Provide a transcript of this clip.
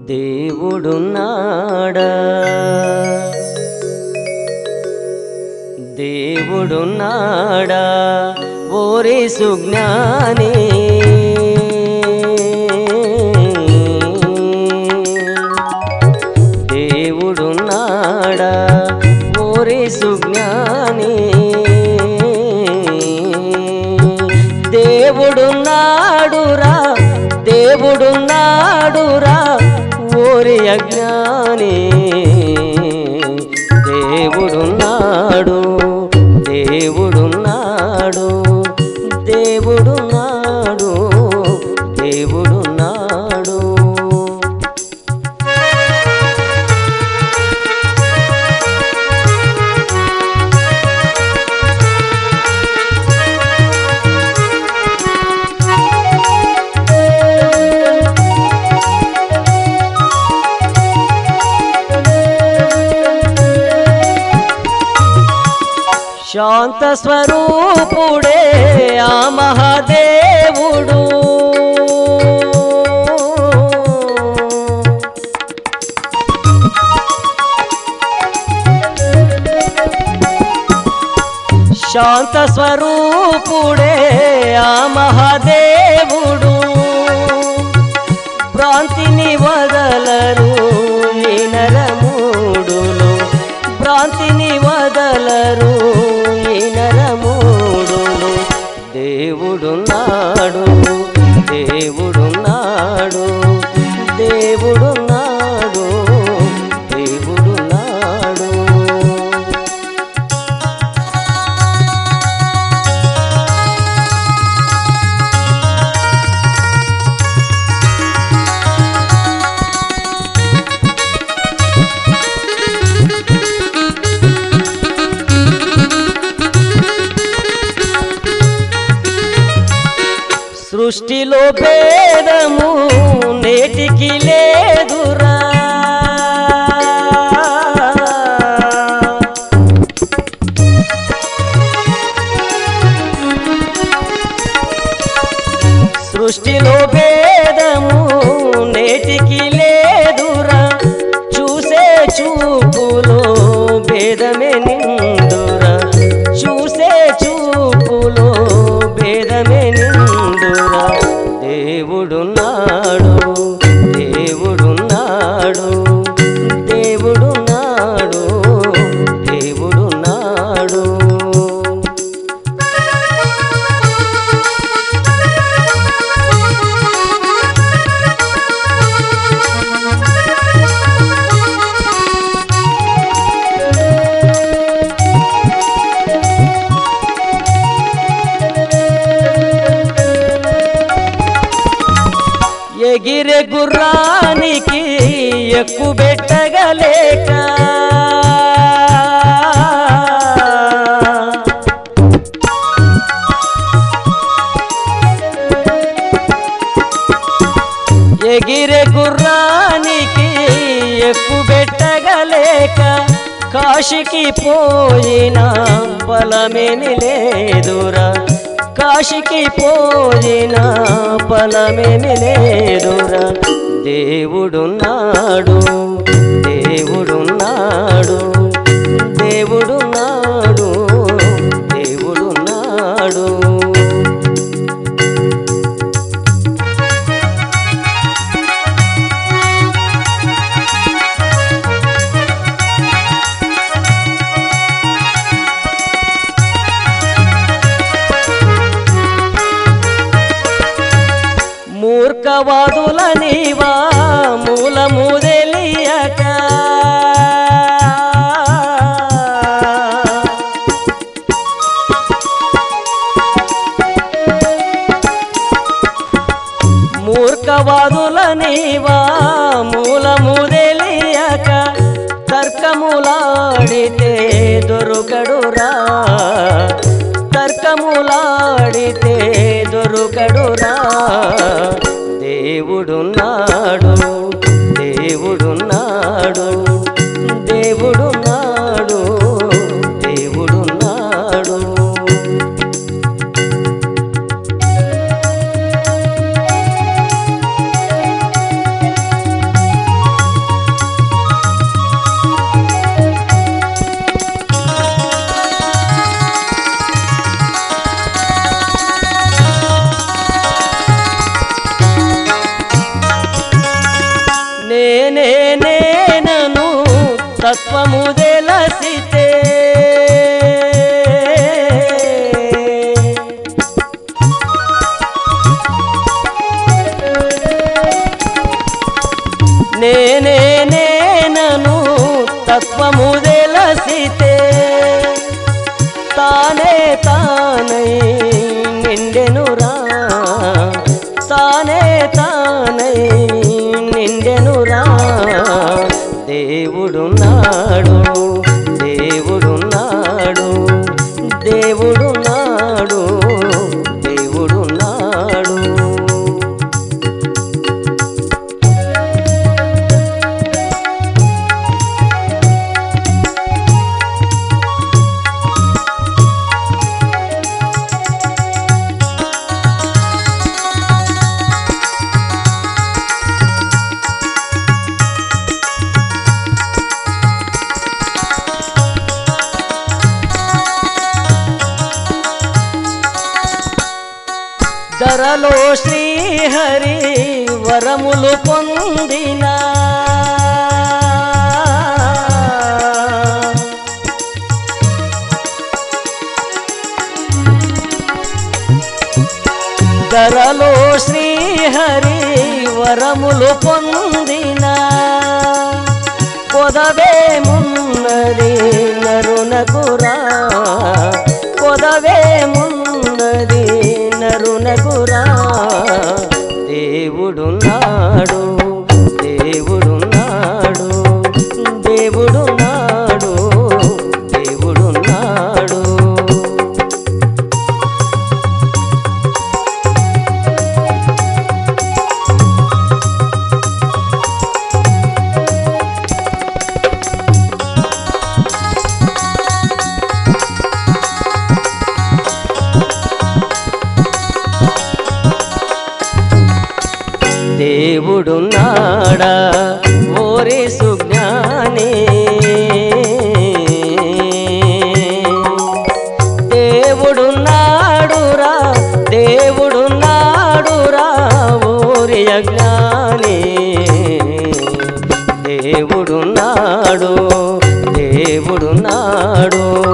దేవుడున్నాడా దేవుడున్నాడా ఓరే సుజ్ఞాని దేవుడున్నాడా ఓరే సుజ్ఞాని దేవుడున్నాడురా దేవుడున్నాడురా ఓరి అజ్ఞాని దేవుడున్నాడు దేవుడున్నాడు దేవుడున్నాడు దేవుడున్నాడు శాంత స్వరూపుడే ఆ మహాదేవుడు శాంత స్వరూపుడే ఆ మహాదేవుడు భ్రాంతిని వదలరు ఈ నరమూడులు భ్రాంతిని వదలరు ఈ నరమూడులు దేవుడున్నాడు దేవుడున్నాడు దేవుడున్నాడు దేవుడున్నాడు సృష్టిలో భేదము నేటికి లేదురా సృష్టిలో భేదము నేటికి లేదురా చూసే చూపులో భేదమే నిందురా చూసే చూపులో భేదమే నిందురా దేవుడున్నాడు దేవుడున్నాడు దేవుడున్నాడు దేవుడున్నాడు ఎగిరే గుర్రానికి ఎక్కు పెట్టగలేక ఎగిరే గుర్రానికి ఎక్కు పెట్టగలేక కాశీకి పోయిన బలమేమి లేదురా కాశీకి పోయిన బలమేమి లేదురా దేవుడున్నాడు దేవుడున్నాడు దేవుడున్నాడు దేవుడున్నాడు మూర్ఖవాదుల నీవా మూలము తెలియక మూర్ఖవాదుల నీవా మూలము తెలియక తర్కములాడితే దొరుకడురా తర్కములాడితే దొరుకడురా దేవుడున్నాడు దేవుడున్నాడు దేవుడున్నాడు దేవుడున్నాడు తత్వము తెలిసితే నేనే నేనను తత్వము తెలిసితే తానే తానై నిండెనురా తానే తానై నిండెనురా దేవుడున్నాడు దేవుడున్నాడు దేవుడున్నాడు దేవుడున్నాడు ధరలో శ్రీహరి వరములు పొందిన ధరలో శ్రీహరి వరములు పొందిన పొదవే మున్నది నరునకురా పొదవే మున్నది నరునకురా దేవుడున్నాడు దేవుడున్నాడు దేవుడున్నాడు దేవుడున్నాడు దేవుడున్నాడా ఓరే సుజ్ఞాని దేవుడున్నాడురా దేవుడున్నాడురా ఓరి అజ్ఞాని దేవుడున్నాడు దేవుడున్నాడు